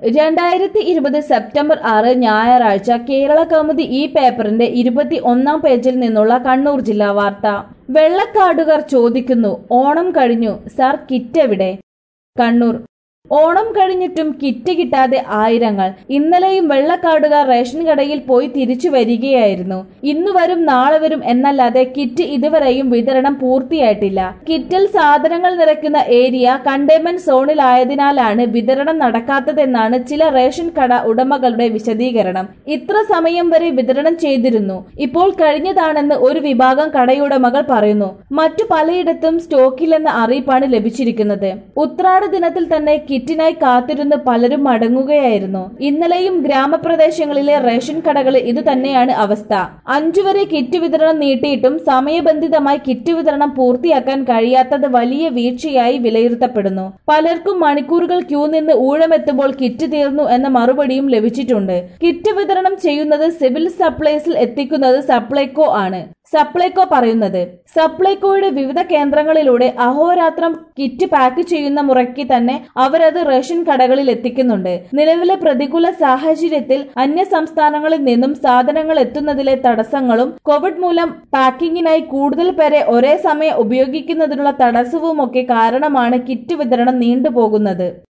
രണ്ടായിരത്തി ഇരുപത് സെപ്റ്റംബർ ആറ് ഞായറാഴ്ച കേരള കൗമുദി ഈ പേപ്പറിന്റെ ഇരുപത്തി ഒന്നാം പേജിൽ നിന്നുള്ള കണ്ണൂർ ജില്ലാ വാർത്ത വെള്ളക്കാടുകാർ ചോദിക്കുന്നു ഓണം കഴിഞ്ഞു സാർ കിറ്റ് എവിടെ കണ്ണൂർ ഓണം കഴിഞ്ഞിട്ടും കിറ്റ് കിട്ടാതെ ആയിരങ്ങൾ ഇന്നലെയും വെള്ളക്കാടുകാർ റേഷൻ കടയിൽ പോയി തിരിച്ചു വരികയായിരുന്നു ഇന്നു വരും നാളെ വരും എന്നല്ലാതെ കിറ്റ് ഇതുവരെയും വിതരണം പൂർത്തിയായിട്ടില്ല കിറ്റിൽ സാധനങ്ങൾ നിറയ്ക്കുന്ന ഏരിയ കണ്ടെയ്ൻമെന്റ് സോണിലായതിനാലാണ് വിതരണം നടക്കാത്തതെന്നാണ് ചില റേഷൻ കട ഉടമകളുടെ വിശദീകരണം ഇത്ര സമയം വരെ വിതരണം ചെയ്തിരുന്നു ഇപ്പോൾ കഴിഞ്ഞതാണെന്ന് ഒരു വിഭാഗം കടയുടമകൾ പറയുന്നു മറ്റു പലയിടത്തും സ്റ്റോക്കില്ലെന്ന അറിയിപ്പാണ് ലഭിച്ചിരിക്കുന്നത് ഉത്രാട ദിനത്തിൽ തന്നെ കിറ്റിനായി കാത്തിരുന്ന് പലരും മടങ്ങുകയായിരുന്നു ഇന്നലെയും ഗ്രാമപ്രദേശങ്ങളിലെ റേഷൻ കടകളിൽ ഇത് തന്നെയാണ് അവസ്ഥ അഞ്ചു വരെ കിറ്റ് വിതരണം നീട്ടിയിട്ടും സമയബന്ധിതമായി കിറ്റ് വിതരണം പൂർത്തിയാക്കാൻ കഴിയാത്തത് വലിയ വീഴ്ചയായി വിലയിരുത്തപ്പെടുന്നു പലർക്കും മണിക്കൂറുകൾ ക്യൂ നിന്ന് ഊഴമെത്തുമ്പോൾ കിറ്റ് തീർന്നു എന്ന മറുപടിയും ലഭിച്ചിട്ടുണ്ട് കിറ്റ് വിതരണം ചെയ്യുന്നത് സിവിൽ സപ്ലൈസിൽ എത്തിക്കുന്നത് സപ്ലൈകോ ആണ് സപ്ലൈകോ പറയുന്നത് സപ്ലൈകോയുടെ വിവിധ കേന്ദ്രങ്ങളിലൂടെ അഹോരാത്രം കിറ്റ് പാക്ക് ചെയ്യുന്ന മുറയ്ക്ക് തന്നെ അവരത് റേഷൻ കടകളിൽ എത്തിക്കുന്നുണ്ട് നിലവിലെ പ്രതികൂല സാഹചര്യത്തിൽ അന്യ സംസ്ഥാനങ്ങളിൽ നിന്നും സാധനങ്ങൾ എത്തുന്നതിലെ തടസ്സങ്ങളും കോവിഡ് മൂലം പാക്കിങ്ങിനായി കൂടുതൽ പേരെ ഒരേ സമയം ഉപയോഗിക്കുന്നതിനുള്ള തടസ്സവുമൊക്കെ കാരണമാണ് കിറ്റ് വിതരണം നീണ്ടുപോകുന്നത്